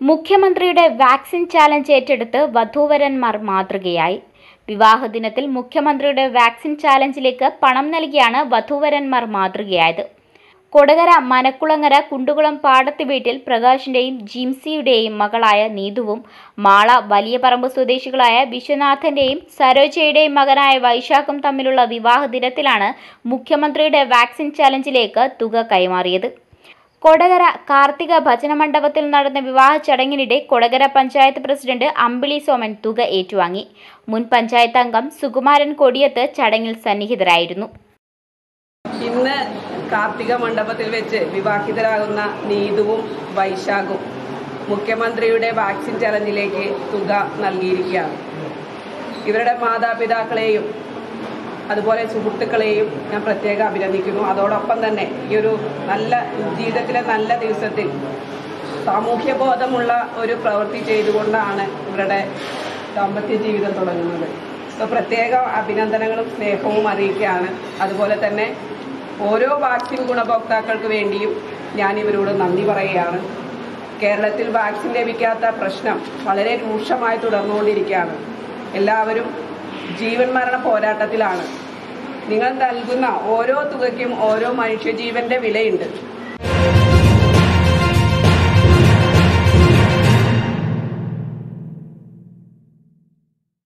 മുഖ്യമന്ത്രിയുടെ vaccine challenge ഏറ്റെടുത്ത് വധൂവരന്മാർ മാതൃകയായി വിവാഹദിനത്തിൽ മുഖ്യമന്ത്രിയുടെ വാക്സിൻ ചാലഞ്ചിലേക്ക് പണം നൽകിയാണ് വധൂവരന്മാർ മാതൃകയായത് കൊടകര മനക്കുളങ്ങര കുണ്ടുകുളം പാടത്ത് വീട്ടിൽ പ്രകാശിന്റെയും ജിംസിയുടെയും മകളായ നീതുവും മാള വലിയ പറമ്പ് സ്വദേശികളായ വിശ്വനാഥന്റെയും സരോജയുടെയും മകനായ വൈശാഖും തമ്മിലുള്ള വിവാഹ ദിനത്തിലാണ് മുഖ്യമന്ത്രിയുടെ വാക്സിൻ ചാലഞ്ചിലേക്ക് തുക കൈമാറിയത് കൊടകര കാർത്തിക ഭജന മണ്ഡപത്തിൽ നടന്ന വിവാഹ ചടങ്ങിനിടെ കൊടകര പഞ്ചായത്ത് പ്രസിഡന്റ് അമ്പിളി സോമൻ തുക ഏറ്റുവാങ്ങി മുൻ പഞ്ചായത്ത് അംഗം സുകുമാരൻ കൊടിയത്ത് ചടങ്ങിൽ സന്നിഹിതരായിരുന്നു ഇന്ന് കാർത്തിക മണ്ഡപത്തിൽ വെച്ച് വിവാഹിതരാകുന്ന നീതുവും വൈശാഖും മുഖ്യമന്ത്രിയുടെ വാക്സിൻ ചലഞ്ചിലേക്ക് തുക നൽകിയിരിക്കുകയാണ് ഇവരുടെ മാതാപിതാക്കളെയും അതുപോലെ സുഹൃത്തുക്കളെയും ഞാൻ പ്രത്യേകം അഭിനന്ദിക്കുന്നു അതോടൊപ്പം തന്നെ ഈ ഒരു നല്ല ജീവിതത്തിലെ നല്ല ദിവസത്തിൽ സാമൂഹ്യ ബോധമുള്ള ഒരു പ്രവൃത്തി ചെയ്തുകൊണ്ടാണ് ഇവരുടെ ദാമ്പത്യ ജീവിതം തുടങ്ങുന്നത് അപ്പോൾ പ്രത്യേക അഭിനന്ദനങ്ങളും സ്നേഹവും അറിയിക്കുകയാണ് അതുപോലെ തന്നെ ഓരോ വാക്സിൻ ഗുണഭോക്താക്കൾക്ക് വേണ്ടിയും ഞാൻ ഇവരോട് നന്ദി പറയുകയാണ് കേരളത്തിൽ വാക്സിൻ ലഭിക്കാത്ത പ്രശ്നം വളരെ രൂക്ഷമായി തുടർന്നുകൊണ്ടിരിക്കുകയാണ് എല്ലാവരും ജീവൻ മരണ പോരാട്ടത്തിലാണ് നിങ്ങൾ നൽകുന്ന ഓരോ തുകയ്ക്കും ഓരോ മനുഷ്യജീവന്റെ വിലയുണ്ട്